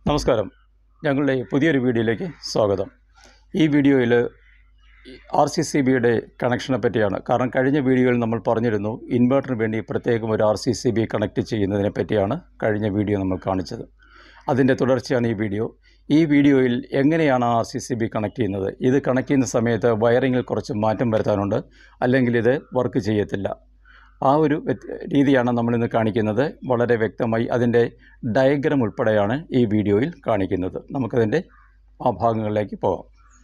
നമസ്കാരം ഞങ്ങളുടെ പുതിയൊരു വീഡിയോയിലേക്ക് സ്വാഗതം ഈ വീഡിയോയിൽ ആർ സി സി ബിയുടെ കണക്ഷനെ പറ്റിയാണ് കാരണം കഴിഞ്ഞ വീഡിയോയിൽ നമ്മൾ പറഞ്ഞിരുന്നു ഇൻവെർട്ടറിന് വേണ്ടി പ്രത്യേകം ഒരു R C C B connect ചെയ്യുന്നതിനെ പറ്റിയാണ് കഴിഞ്ഞ വീഡിയോ നമ്മൾ കാണിച്ചത് അതിൻ്റെ തുടർച്ചയാണ് ഈ വീഡിയോ ഈ വീഡിയോയിൽ എങ്ങനെയാണ് R C C B connect ചെയ്യുന്നത് ഇത് കണക്ട് ചെയ്യുന്ന സമയത്ത് വയറിങ്ങിൽ കുറച്ച് മാറ്റം വരുത്താനുണ്ട് അല്ലെങ്കിൽ ഇത് വർക്ക് ചെയ്യത്തില്ല ആ ഒരു വ്യത്യ- രീതിയാണ് നമ്മളിന്ന് കാണിക്കുന്നത് വളരെ വ്യക്തമായി അതിൻ്റെ ഡയഗ്രാം ഉൾപ്പെടെയാണ് ഈ വീഡിയോയിൽ കാണിക്കുന്നത് നമുക്കതിൻ്റെ ആ ഭാഗങ്ങളിലേക്ക് പോകാം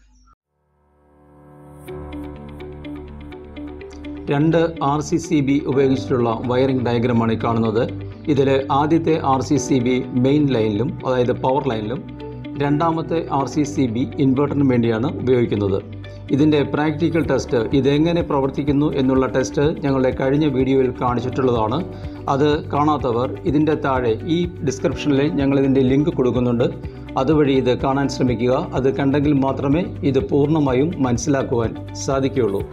രണ്ട് ആർ സി സി ബി ഉപയോഗിച്ചിട്ടുള്ള വയറിംഗ് ഡയഗ്രമാണ് ഈ കാണുന്നത് ഇതിൽ ആദ്യത്തെ R C C B main ലൈനിലും അതായത് പവർ ലൈനിലും രണ്ടാമത്തെ ആർ സി സി ബി ഇൻവെർട്ടറിനും വേണ്ടിയാണ് ഉപയോഗിക്കുന്നത് ഇതിൻ്റെ പ്രാക്ടിക്കൽ ടെസ്റ്റ് ഇതെങ്ങനെ പ്രവർത്തിക്കുന്നു എന്നുള്ള ടെസ്റ്റ് ഞങ്ങളുടെ കഴിഞ്ഞ വീഡിയോയിൽ കാണിച്ചിട്ടുള്ളതാണ് അത് കാണാത്തവർ ഇതിൻ്റെ താഴെ ഈ ഡിസ്ക്രിപ്ഷനിൽ ഞങ്ങൾ ഇതിൻ്റെ ലിങ്ക് കൊടുക്കുന്നുണ്ട് അതുവഴി ഇത് കാണാൻ ശ്രമിക്കുക അത് കണ്ടെങ്കിൽ മാത്രമേ ഇത് പൂർണ്ണമായും മനസ്സിലാക്കുവാൻ സാധിക്കുകയുള്ളൂ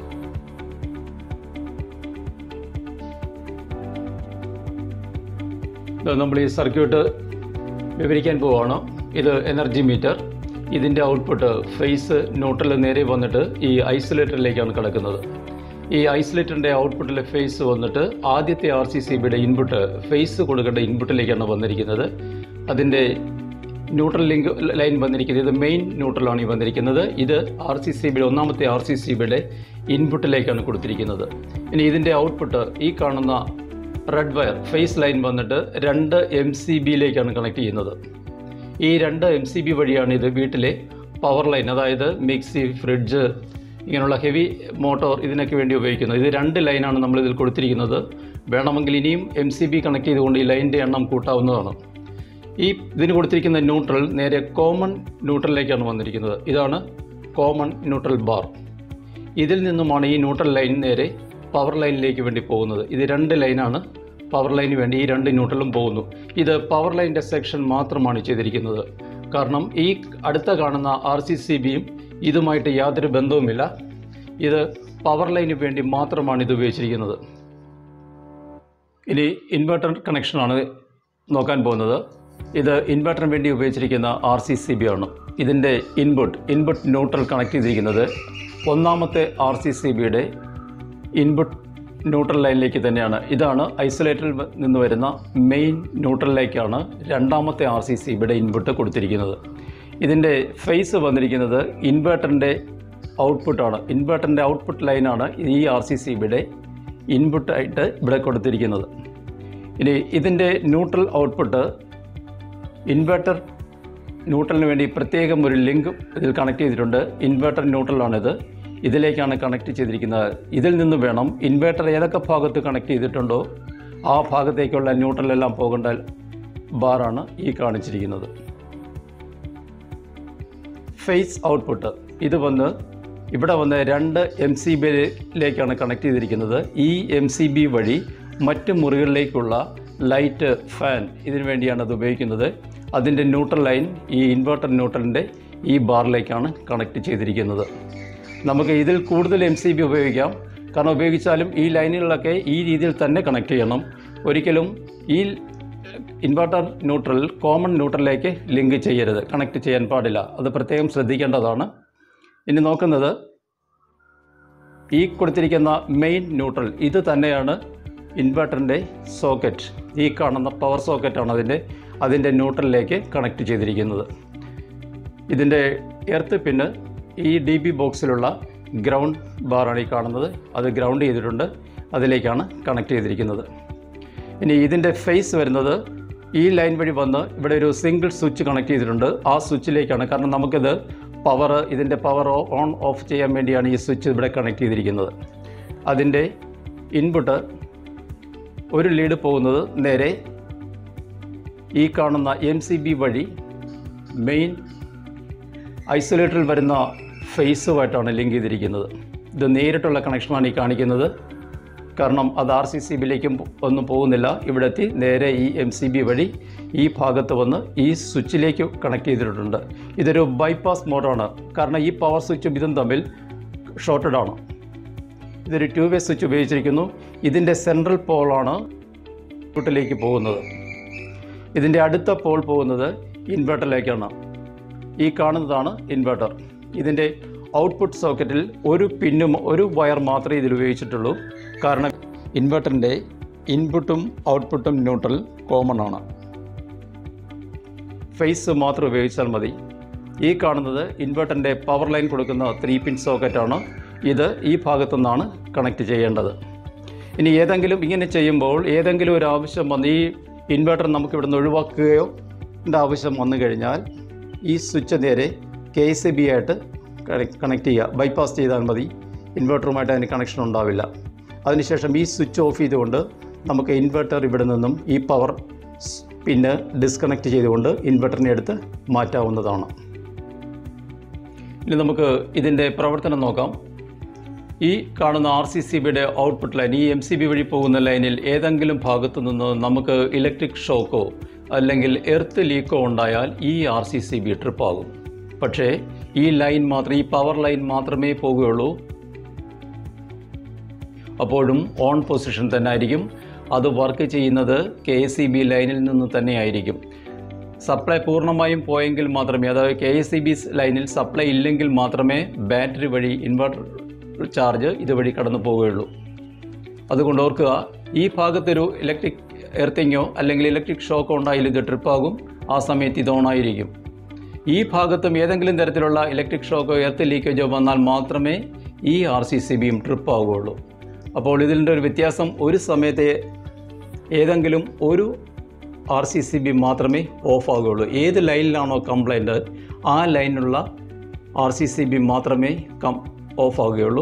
ഇത് നമ്മൾ ഈ സർക്യൂട്ട് വിവരിക്കാൻ പോവുകയാണ് ഇത് എനർജി മീറ്റർ ഇതിൻ്റെ ഔട്ട്പുട്ട് ഫേസ് ന്യൂട്രൽ നേരെ വന്നിട്ട് ഈ ഐസൊലേറ്ററിലേക്കാണ് കിടക്കുന്നത് ഈ ഐസൊലേറ്ററിൻ്റെ ഔട്ട്പുട്ടിലെ ഫേസ് വന്നിട്ട് ആദ്യത്തെ ആർ സി സി ബിയുടെ ഇൻപുട്ട് ഫേസ് കൊടുക്കേണ്ട ഇൻപുട്ടിലേക്കാണ് വന്നിരിക്കുന്നത് അതിൻ്റെ ന്യൂട്രൽ ലിങ്ക് ലൈൻ വന്നിരിക്കുന്നത് ഇത് മെയിൻ ന്യൂട്രലാണ് ഈ വന്നിരിക്കുന്നത് ഇത് ആർ സി സി ബിയുടെ ഒന്നാമത്തെ ആർ സി സി ബിയുടെ ഇൻപുട്ടിലേക്കാണ് കൊടുത്തിരിക്കുന്നത് ഇനി ഇതിൻ്റെ ഔട്ട്പുട്ട് ഈ കാണുന്ന റെഡ് വയർ ഫേസ് ലൈൻ വന്നിട്ട് രണ്ട് എം സി ബിയിലേക്കാണ് കണക്ട് ചെയ്യുന്നത് ഈ രണ്ട് എം സി ബി വഴിയാണ് ഇത് വീട്ടിലെ പവർ ലൈൻ അതായത് മിക്സി ഫ്രിഡ്ജ് ഇങ്ങനെയുള്ള ഹെവി മോട്ടോർ ഇതിനൊക്കെ വേണ്ടി ഉപയോഗിക്കുന്നത് ഇത് രണ്ട് ലൈനാണ് നമ്മൾ ഇതിൽ കൊടുത്തിരിക്കുന്നത് വേണമെങ്കിൽ ഇനിയും എം സി ബി കണക്ട് ചെയ്തുകൊണ്ട് ഈ ലൈനിൻ്റെ എണ്ണം കൂട്ടാവുന്നതാണ് ഈ ഇതിന് കൊടുത്തിരിക്കുന്ന ന്യൂട്രൽ നേരെ കോമൺ ന്യൂട്രലിലേക്കാണ് വന്നിരിക്കുന്നത് ഇതാണ് കോമൺ ന്യൂട്രൽ ബാർ ഇതിൽ നിന്നുമാണ് ഈ ന്യൂട്രൽ ലൈൻ നേരെ പവർ ലൈനിലേക്ക് വേണ്ടി പോകുന്നത് ഇത് രണ്ട് ലൈനാണ് പവർ ലൈന് വേണ്ടി ഈ രണ്ട് ന്യൂട്രലും പോകുന്നു ഇത് പവർ ലൈനിൻ്റെ സെക്ഷൻ മാത്രമാണ് ചെയ്തിരിക്കുന്നത് കാരണം ഈ അടുത്ത കാണുന്ന ആർ സി സി ബിയും ഇതുമായിട്ട് യാതൊരു ബന്ധവുമില്ല ഇത് പവർ ലൈന് വേണ്ടി മാത്രമാണ് ഇത് ഉപയോഗിച്ചിരിക്കുന്നത് ഇനി ഇൻവെർട്ടർ കണക്ഷനാണ് നോക്കാൻ പോകുന്നത് ഇത് ഇൻവെർട്ടറിന് വേണ്ടി ഉപയോഗിച്ചിരിക്കുന്ന ആർ സി സി ബി ആണ് ഇതിൻ്റെ ഇൻപുട്ട് ഇൻപുട്ട് ന്യൂട്രൽ കണക്ട് ചെയ്തിരിക്കുന്നത് ഒന്നാമത്തെ ആർ സി സി ബിയുടെ ഇൻപുട്ട് ന്യൂട്രൽ ലൈനിലേക്ക് തന്നെയാണ് ഇതാണ് ഐസൊലേറ്ററിൽ നിന്ന് വരുന്ന മെയിൻ ന്യൂട്രലിലേക്കാണ് രണ്ടാമത്തെ ആർ സി സി ബിയുടെ ഇൻപുട്ട് കൊടുത്തിരിക്കുന്നത് ഇതിൻ്റെ ഫേസ് വന്നിരിക്കുന്നത് ഇൻവെർട്ടറിൻ്റെ ഔട്ട്പുട്ടാണ് ഇൻവെർട്ടറിൻ്റെ ഔട്ട്പുട്ട് ലൈനാണ് ഈ ആർ സി സി ബിയുടെ ഇൻപുട്ടായിട്ട് ഇവിടെ കൊടുത്തിരിക്കുന്നത് ഇനി ഇതിൻ്റെ ന്യൂട്രൽ ഔട്ട്പുട്ട് ഇൻവെർട്ടർ ന്യൂട്രലിന് വേണ്ടി പ്രത്യേകം ഒരു ലിങ്ക് ഇതിൽ കണക്ട് ചെയ്തിട്ടുണ്ട് ഇൻവെർട്ടർ ന്യൂട്രലാണിത് ഇതിലേക്കാണ് കണക്ട് ചെയ്തിരിക്കുന്നത് ഇതിൽ നിന്ന് വേണം ഇൻവെർട്ടർ ഏതൊക്കെ ഭാഗത്ത് കണക്ട് ചെയ്തിട്ടുണ്ടോ ആ ഭാഗത്തേക്കുള്ള ന്യൂട്രലെല്ലാം പോകേണ്ട ബാറാണ് ഈ കാണിച്ചിരിക്കുന്നത് ഫേസ് ഔട്ട്പുട്ട് ഇത് വന്ന് ഇവിടെ വന്ന് രണ്ട് എം സി ബിയിലേക്കാണ് കണക്ട് ചെയ്തിരിക്കുന്നത് ഈ എം സി ബി വഴി മറ്റ് മുറികളിലേക്കുള്ള ലൈറ്റ് ഫാൻ ഇതിനു വേണ്ടിയാണ് അത് ഉപയോഗിക്കുന്നത് അതിൻ്റെ ന്യൂട്രൽ ലൈൻ ഈ ഇൻവെർട്ടർ ന്യൂട്രലിൻ്റെ ഈ ബാറിലേക്കാണ് കണക്ട് ചെയ്തിരിക്കുന്നത് നമുക്ക് ഇതിൽ കൂടുതൽ എം സി ബി ഉപയോഗിക്കാം കാരണം ഉപയോഗിച്ചാലും ഈ ലൈനുകളൊക്കെ ഈ രീതിയിൽ തന്നെ കണക്ട് ചെയ്യണം ഒരിക്കലും ഈ ഇൻവെർട്ടർ ന്യൂട്രൽ കോമൺ ന്യൂട്രലിലേക്ക് ലിങ്ക് ചെയ്യരുത് കണക്ട് ചെയ്യാൻ പാടില്ല അത് പ്രത്യേകം ശ്രദ്ധിക്കേണ്ടതാണ് ഇനി നോക്കുന്നത് ഈ കൊടുത്തിരിക്കുന്ന മെയിൻ ന്യൂട്രൽ ഇത് തന്നെയാണ് ഇൻവെർട്ടറിൻ്റെ സോക്കറ്റ് ഈ കാണുന്ന പവർ സോക്കറ്റാണ് അതിൻ്റെ അതിൻ്റെ ന്യൂട്രലിലേക്ക് കണക്ട് ചെയ്തിരിക്കുന്നത് ഇതിൻ്റെ എർത്ത് പിന്ന് ഈ ഡി ബി ബോക്സിലുള്ള ഗ്രൗണ്ട് ബാറാണ് ഈ കാണുന്നത് അത് ഗ്രൗണ്ട് ചെയ്തിട്ടുണ്ട് അതിലേക്കാണ് കണക്ട് ചെയ്തിരിക്കുന്നത് ഇനി ഇതിൻ്റെ ഫേസ് വരുന്നത് ഈ ലൈൻ വഴി വന്ന് ഇവിടെ ഒരു സിംഗിൾ സ്വിച്ച് കണക്ട് ചെയ്തിട്ടുണ്ട് ആ സ്വിച്ചിലേക്കാണ് കാരണം നമുക്കിത് പവർ ഇതിൻ്റെ പവർ ഓൺ ഓഫ് ചെയ്യാൻ വേണ്ടിയാണ് ഈ സ്വിച്ച് ഇവിടെ കണക്ട് ചെയ്തിരിക്കുന്നത് അതിൻ്റെ ഇൻപുട്ട് ഒരു ലീഡ് പോകുന്നത് നേരെ ഈ കാണുന്ന എം സി ബി വഴി മെയിൻ ഐസൊലേറ്ററിൽ വരുന്ന ഫേസുമായിട്ടാണ് ലിങ്ക് ചെയ്തിരിക്കുന്നത് ഇത് നേരിട്ടുള്ള കണക്ഷനാണ് ഈ കാണിക്കുന്നത് കാരണം അത് ആർ സി സി ബിയിലേക്കും ഒന്നും പോകുന്നില്ല ഇവിടെ എത്തി നേരെ ഈ എം സി ബി വഴി ഈ ഭാഗത്ത് വന്ന് ഈ സ്വിച്ചിലേക്ക് കണക്ട് ചെയ്തിട്ടുണ്ട് ഇതൊരു ബൈപ്പാസ് മോഡാണ് കാരണം ഈ പവർ സ്വിച്ചും ഇതും തമ്മിൽ ഷോർട്ടഡ് ആണ് ഇതൊരു ടു വേ സ്വിച്ച് ഉപയോഗിച്ചിരിക്കുന്നു ഇതിൻ്റെ സെൻട്രൽ പോളാണ് ഔട്ട്പുട്ടിലേക്ക് പോകുന്നത് ഇതിൻ്റെ അടുത്ത പോൾ പോകുന്നത് ഇൻവെർട്ടറിലേക്കാണ് ഈ കാണുന്നതാണ് ഇൻവെർട്ടർ ഇതിൻ്റെ ഔട്ട്പുട്ട് സോക്കറ്റിൽ ഒരു പിന്നും ഒരു വയർ മാത്രമേ ഇതിൽ ഉപയോഗിച്ചിട്ടുള്ളൂ കാരണം ഇൻവെർട്ടറിൻ്റെ ഇൻപുട്ടും ഔട്ട്പുട്ടും ന്യൂട്രൽ കോമൺ ആണ് ഫേസ് മാത്രം ഉപയോഗിച്ചാൽ മതി ഈ കാണുന്നത് ഇൻവെർട്ടറിൻ്റെ പവർ ലൈൻ കൊടുക്കുന്ന ത്രീ പിൻ സോക്കറ്റാണ് ഇത് ഈ ഭാഗത്തു നിന്നാണ് കണക്ട് ചെയ്യേണ്ടത് ഇനി ഏതെങ്കിലും ഇങ്ങനെ ചെയ്യുമ്പോൾ ഏതെങ്കിലും ഒരു ആവശ്യം വന്ന് ഈ ഇൻവെർട്ടർ നമുക്ക് ഇവിടുന്ന് ഒഴിവാക്കുകയോ ൻ്റെ ആവശ്യം വന്നു കഴിഞ്ഞാൽ ഈ സ്വിച്ച് നേരെ കെ സി ബി ആയിട്ട് കണക്ട് ചെയ്യുക ബൈപ്പാസ് ചെയ്താൽ മതി ഇൻവെർട്ടറുമായിട്ട് അതിന് കണക്ഷൻ ഉണ്ടാവില്ല അതിനുശേഷം ഈ സ്വിച്ച് ഓഫ് ചെയ്തുകൊണ്ട് നമുക്ക് ഇൻവെർട്ടർ ഇവിടെ നിന്നും ഈ പവർ പിന്നെ ഡിസ്കണക്ട് ചെയ്തുകൊണ്ട് ഇൻവെർട്ടറിനെ എടുത്ത് മാറ്റാവുന്നതാണ് ഇനി നമുക്ക് ഇതിൻ്റെ പ്രവർത്തനം നോക്കാം ഈ കാണുന്ന ആർ സി സി ബിയുടെ ഔട്ട്പുട്ട് ലൈൻ ഈ എം സി ബി വഴി പോകുന്ന ലൈനിൽ ഏതെങ്കിലും ഭാഗത്തു നിന്ന് നമുക്ക് ഇലക്ട്രിക് ഷോക്കോ അല്ലെങ്കിൽ എർത്ത് ലീക്കോ ഉണ്ടായാൽ ഈ R C C B trip ആകും പക്ഷേ ഈ ലൈൻ മാത്രം ഈ പവർ ലൈൻ മാത്രമേ പോകുകയുള്ളൂ അപ്പോഴും ഓൺ പൊസിഷൻ തന്നെ ആയിരിക്കും അത് വർക്ക് ചെയ്യുന്നത് കെ എസ് സി ബി ലൈനിൽ നിന്ന് തന്നെ ആയിരിക്കും സപ്ലൈ പൂർണ്ണമായും പോയെങ്കിൽ മാത്രമേ അതായത് കെ എസ് സി ബി ലൈനിൽ സപ്ലൈ ഇല്ലെങ്കിൽ മാത്രമേ ബാറ്ററി വഴി ഇൻവെർട്ടർ ചാർജ് ഇതുവഴി കടന്നു പോവുകയുള്ളൂ അതുകൊണ്ട് ഓർക്കുക ഈ ഭാഗത്തൊരു ഇലക്ട്രിക് എർത്തിങ്ങോ അല്ലെങ്കിൽ ഇലക്ട്രിക് ഷോക്കോ ഉണ്ടായാൽ ഇത് ട്രിപ്പാകും ആ സമയത്ത് ഇത് ഓണായിരിക്കും ഈ ഭാഗത്തും ഏതെങ്കിലും തരത്തിലുള്ള ഇലക്ട്രിക് ഷോക്കോ എർത്ത് ലീക്കേജോ വന്നാൽ മാത്രമേ ഈ ആർ സി സി ബിയും ട്രിപ്പ് ആവുകയുള്ളൂ അപ്പോൾ ഇതിൻ്റെ ഒരു വ്യത്യാസം ഒരു സമയത്തെ ഏതെങ്കിലും ഒരു ആർ സി സി ബി മാത്രമേ ഓഫ് ആകുകയുള്ളൂ ഏത് ലൈനിലാണോ കംപ്ലൈൻറ്റ് ആ ലൈനിലുള്ള ആർ സി സി ബി മാത്രമേ കം ഓഫ് ആകുകയുള്ളൂ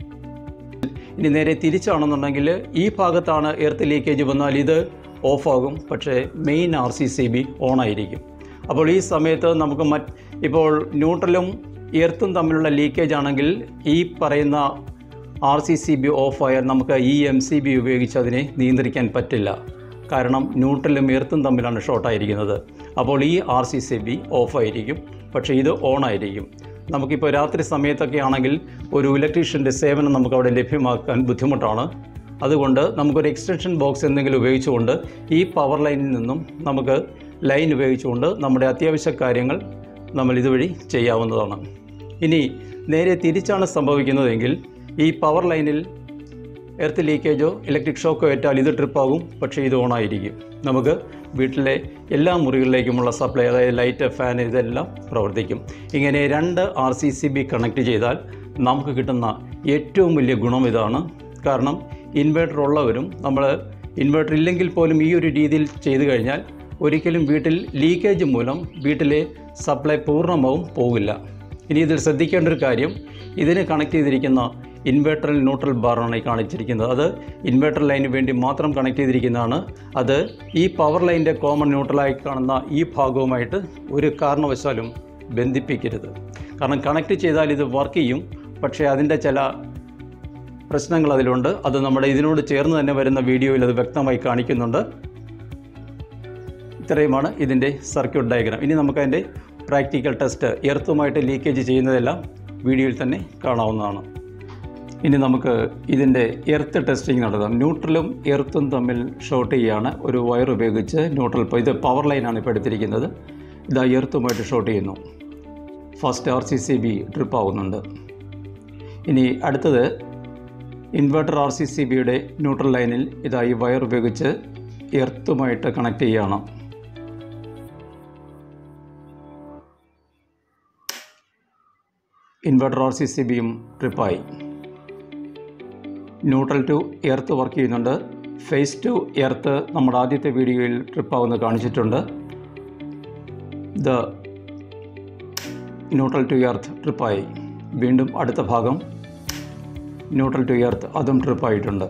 ഇനി നേരെ തിരിച്ചാണെന്നുണ്ടെങ്കിൽ ഈ ഭാഗത്താണ് എർത്ത് ലീക്കേജ് വന്നാൽ ഇത് ഓഫാകും പക്ഷേ മെയിൻ ആർ സി സി ബി ഓണായിരിക്കും അപ്പോൾ ഈ സമയത്ത് നമുക്ക് മറ്റ് ഇപ്പോൾ ന്യൂട്രലും എർത്തും തമ്മിലുള്ള ലീക്കേജ് ആണെങ്കിൽ ഈ പറയുന്ന ആർ സി സി ബി ഓഫായാൽ നമുക്ക് ഈ എം സി ബി ഉപയോഗിച്ച് അതിനെ നിയന്ത്രിക്കാൻ പറ്റില്ല കാരണം ന്യൂട്രലും എർത്തും തമ്മിലാണ് ഷോർട്ടായിരിക്കുന്നത് അപ്പോൾ ഈ ആർ സി സി ബി ഓഫായിരിക്കും പക്ഷേ ഇത് ഓണായിരിക്കും നമുക്കിപ്പോൾ രാത്രി സമയത്തൊക്കെ ആണെങ്കിൽ ഒരു ഇലക്ട്രീഷ്യൻ്റെ സേവനം നമുക്ക് അവിടെ ലഭ്യമാക്കാൻ ബുദ്ധിമുട്ടാണ് അതുകൊണ്ട് നമുക്കൊരു എക്സ്റ്റൻഷൻ ബോക്സ് എന്തെങ്കിലും ഉപയോഗിച്ചുകൊണ്ട് ഈ പവർ ലൈനിൽ നിന്നും നമുക്ക് ലൈൻ ഉപയോഗിച്ചുകൊണ്ട് നമ്മുടെ അത്യാവശ്യ കാര്യങ്ങൾ നമ്മൾ ഇതുവഴി ചെയ്യാവുന്നതാണ് ഇനി നേരെ തിരിച്ചാണ് സംഭവിക്കുന്നതെങ്കിൽ ഈ പവർ ലൈനിൽ എർത്ത് ലീക്കേജോ ഇലക്ട്രിക് ഷോക്കോ ഏറ്റാൽ ഇത് ട്രിപ്പാകും പക്ഷേ ഇത് ഓണായിരിക്കും നമുക്ക് വീട്ടിലെ എല്ലാ മുറികളിലേക്കുമുള്ള സപ്ലൈ അതായത് ലൈറ്റ് ഫാൻ ഇതെല്ലാം പ്രവർത്തിക്കും ഇങ്ങനെ രണ്ട് R C C B connect ചെയ്താൽ നമുക്ക് കിട്ടുന്ന ഏറ്റവും വലിയ ഗുണം ഇതാണ് കാരണം ഇൻവെർട്ടർ ഉള്ളവരും നമ്മൾ ഇൻവെർട്ടർ ഇല്ലെങ്കിൽ പോലും ഈ ഒരു രീതിയിൽ ചെയ്തു കഴിഞ്ഞാൽ ഒരിക്കലും വീട്ടിൽ ലീക്കേജ് മൂലം വീട്ടിലെ സപ്ലൈ പൂർണ്ണമാവും പോകില്ല ഇനി ഇതിൽ ശ്രദ്ധിക്കേണ്ട ഒരു കാര്യം ഇതിന് കണക്ട് ചെയ്തിരിക്കുന്ന ഇൻവെർട്ടറിൽ ന്യൂട്രൽ ബാറാണ് ഈ കാണിച്ചിരിക്കുന്നത് അത് ഇൻവെർട്ടർ ലൈന് വേണ്ടി മാത്രം കണക്ട് ചെയ്തിരിക്കുന്നതാണ് അത് ഈ പവർ ലൈനിൻ്റെ കോമൺ ന്യൂട്രലായി കാണുന്ന ഈ ഭാഗവുമായിട്ട് ഒരു കാരണവശാലും ബന്ധിപ്പിക്കരുത് കാരണം കണക്ട് ചെയ്താൽ ഇത് വർക്ക് ചെയ്യും പക്ഷേ അതിൻ്റെ ചില പ്രശ്നങ്ങൾ അതിലുണ്ട് അത് നമ്മുടെ ഇതിനോട് ചേർന്ന് തന്നെ വരുന്ന വീഡിയോയിൽ അത് വ്യക്തമായി കാണിക്കുന്നുണ്ട് ഇത്രയുമാണ് ഇതിൻ്റെ സർക്യൂട്ട് ഡയഗ്രാം ഇനി നമുക്കതിൻ്റെ പ്രാക്ടിക്കൽ ടെസ്റ്റ് എർത്തുമായിട്ട് ലീക്കേജ് ചെയ്യുന്നതെല്ലാം വീഡിയോയിൽ തന്നെ കാണാവുന്നതാണ് ഇനി നമുക്ക് ഇതിൻ്റെ എർത്ത് ടെസ്റ്റിംഗ് നടത്താം ന്യൂട്രലും എർത്തും തമ്മിൽ ഷോർട്ട് ചെയ്യുകയാണ് ഒരു വയർ ഉപയോഗിച്ച് ന്യൂട്രൽ ഇപ്പോൾ ഇത് പവർ ലൈനാണ് ഇപ്പോൾ എടുത്തിരിക്കുന്നത് ഇതാ എർത്തുമായിട്ട് ഷോർട്ട് ചെയ്യുന്നു first R C C B trip ആവുന്നുണ്ട് ഇനി അടുത്തത് ഇൻവെർട്ടർ ആർ സി സി ബിയുടെ ന്യൂട്രൽ ലൈനിൽ ഇതാ ഈ വയർ ഉപയോഗിച്ച് എർത്തുമായിട്ട് കണക്ട് ചെയ്യുകയാണ് ഇൻവെർട്ടർ ആർ സി സി ബിയും ട്രിപ്പായി ന്യൂട്രൽ ടു എർത്ത് വർക്ക് ചെയ്യുന്നുണ്ട് ഫേസ് ടു എർത്ത് നമ്മുടെ ആദ്യത്തെ വീഡിയോയിൽ ട്രിപ്പാവുന്ന കാണിച്ചിട്ടുണ്ട് ദ ന്യൂട്രൽ ടു എർത്ത് ട്രിപ്പായി വീണ്ടും അടുത്ത ഭാഗം ന്യൂട്രൽ ടു എർത്ത് അതും ട്രിപ്പായിട്ടുണ്ട്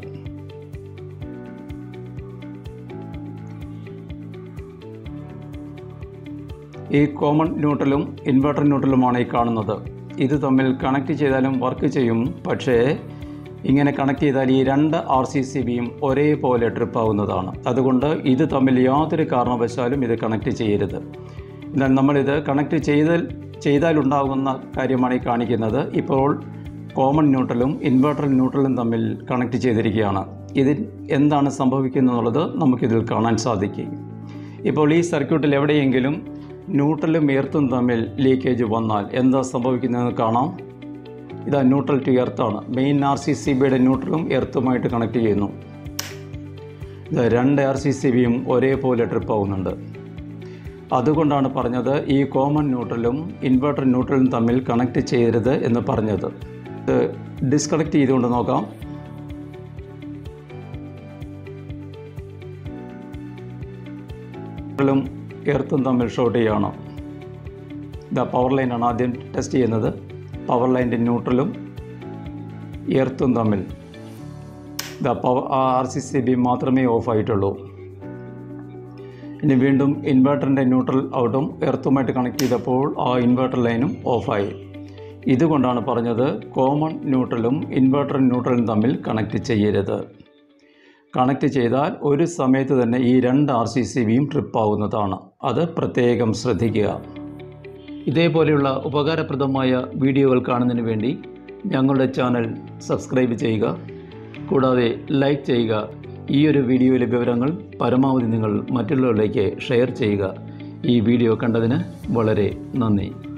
ഈ കോമൺ ന്യൂട്രലും ഇൻവെർട്ടർ ന്യൂട്രലുമാണ് ഈ കാണുന്നത് ഇത് തമ്മിൽ കണക്ട് ചെയ്താലും വർക്ക് ചെയ്യും പക്ഷേ ഇങ്ങനെ കണക്ട് ചെയ്താൽ ഈ രണ്ട് ആർ സി സി ബിയും ഒരേപോലെ ട്രിപ്പ് ആവുന്നതാണ് അതുകൊണ്ട് ഇത് തമ്മിൽ യാതൊരു കാരണവശാലും ഇത് കണക്ട് ചെയ്യരുത് എന്നാൽ നമ്മളിത് കണക്ട് ചെയ്താൽ ചെയ്താലുണ്ടാകുന്ന കാര്യമാണ് ഈ കാണിക്കുന്നത് ഇപ്പോൾ കോമൺ ന്യൂട്രലും ഇൻവെർട്ടർ ന്യൂട്രലും തമ്മിൽ കണക്ട് ചെയ്തിരിക്കുകയാണ് ഇതിൽ എന്താണ് സംഭവിക്കുന്നത് എന്നുള്ളത് നമുക്കിതിൽ കാണാൻ സാധിക്കും ഇപ്പോൾ ഈ സർക്യൂട്ടിൽ എവിടെയെങ്കിലും ന്യൂട്രലും എർത്തും തമ്മിൽ ലീക്കേജ് വന്നാൽ എന്താ സംഭവിക്കുന്നതെന്ന് കാണാം ഇതാ ന്യൂട്രൽ ടു എർത്താണ് മെയിൻ ആർ സി സി ബിയുടെ ന്യൂട്രലും എർത്തുമായിട്ട് കണക്ട് ചെയ്യുന്നു ഇത് രണ്ട് ആർ സി സി ബിയും ഒരേപോലെ ട്രിപ്പ് ആവുന്നുണ്ട് അതുകൊണ്ടാണ് പറഞ്ഞത് ഈ കോമൺ ന്യൂട്രലും ഇൻവെർട്ടർ ന്യൂട്രലും തമ്മിൽ കണക്ട് ചെയ്യരുത് എന്ന് പറഞ്ഞത് ഇത് ഡിസ്കണക്ട് ചെയ്തുകൊണ്ട് നോക്കാം ന്യൂട്രലും എർത്തും തമ്മിൽ ഷോർട്ട് ചെയ്യണം ഇതാ പവർ ലൈനാണ് ആദ്യം ടെസ്റ്റ് ചെയ്യുന്നത് പവർ ലൈൻ്റെ ന്യൂട്രലും എർത്തും തമ്മിൽ ഇതാ power R C C B മാത്രമേ ഓഫ് ആയിട്ടുള്ളൂ ഇനി വീണ്ടും ഇൻവെർട്ടറിൻ്റെ ന്യൂട്രൽ ഔട്ടും എർത്തുമായിട്ട് കണക്ട് ചെയ്തപ്പോൾ ആ ഇൻവെർട്ടർ ലൈനും ഓഫായി ഇതുകൊണ്ടാണ് പറഞ്ഞത് കോമൺ ന്യൂട്രലും ഇൻവെർട്ടർ ന്യൂട്രലും തമ്മിൽ കണക്ട് ചെയ്യരുത് കണക്ട് ചെയ്താൽ ഒരു സമയത്ത് തന്നെ ഈ രണ്ട് ആർ സി സി ബിയും ട്രിപ്പാവുന്നതാണ് അത് പ്രത്യേകം ശ്രദ്ധിക്കുക ഇതേപോലെയുള്ള ഉപകാരപ്രദമായ വീഡിയോകൾ കാണുന്നതിന് വേണ്ടി ഞങ്ങളുടെ ചാനൽ സബ്സ്ക്രൈബ് ചെയ്യുക കൂടാതെ ലൈക്ക് ചെയ്യുക ഈ ഒരു വീഡിയോയിലെ വിവരങ്ങൾ പരമാവധി നിങ്ങൾ മറ്റുള്ളവരിലേക്ക് ഷെയർ ചെയ്യുക ഈ വീഡിയോ കണ്ടതിന് വളരെ നന്ദി